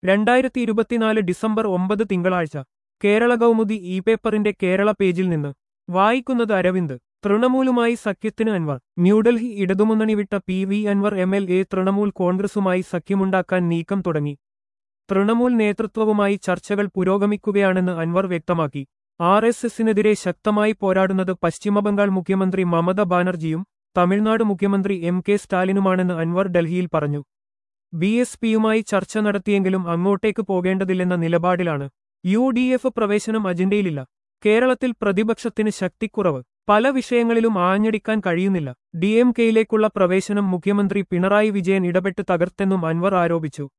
രണ്ടായിരത്തി ഇരുപത്തിനാല് ഡിസംബർ ഒമ്പത് തിങ്കളാഴ്ച കേരള കൗമുദി ഇ പേപ്പറിന്റെ കേരള പേജിൽ നിന്ന് വായിക്കുന്നത് അരവിന്ദ് തൃണമൂലുമായി സഖ്യത്തിന് അൻവർ ന്യൂഡൽഹി ഇടതുമുന്നണി വിട്ട P V Anvar M L A Trinamool കോൺഗ്രസുമായി സഖ്യമുണ്ടാക്കാൻ നീക്കം തുടങ്ങി തൃണമൂൽ നേതൃത്വവുമായി ചർച്ചകൾ പുരോഗമിക്കുകയാണെന്ന് അൻവർ വ്യക്തമാക്കി ആർ എസ് എസിനെതിരെ ശക്തമായി പോരാടുന്നത് പശ്ചിമബംഗാൾ മുഖ്യമന്ത്രി മമത ബാനർജിയും തമിഴ്നാട് മുഖ്യമന്ത്രി എം കെ സ്റ്റാലിനുമാണെന്ന് അൻവർ ഡൽഹിയിൽ പറഞ്ഞു ബി എസ് പിയുമായി ചർച്ച നടത്തിയെങ്കിലും അങ്ങോട്ടേക്ക് പോകേണ്ടതില്ലെന്ന നിലപാടിലാണ് യു ഡി എഫ് പ്രവേശനം അജണ്ടയിലില്ല കേരളത്തിൽ പ്രതിപക്ഷത്തിന് ശക്തിക്കുറവ് പല വിഷയങ്ങളിലും ആഞ്ഞടിക്കാൻ കഴിയുന്നില്ല ഡി എം കെയിലേക്കുള്ള പ്രവേശനം മുഖ്യമന്ത്രി പിണറായി വിജയൻ ഇടപെട്ട് തകർത്തെന്നും അൻവർ ആരോപിച്ചു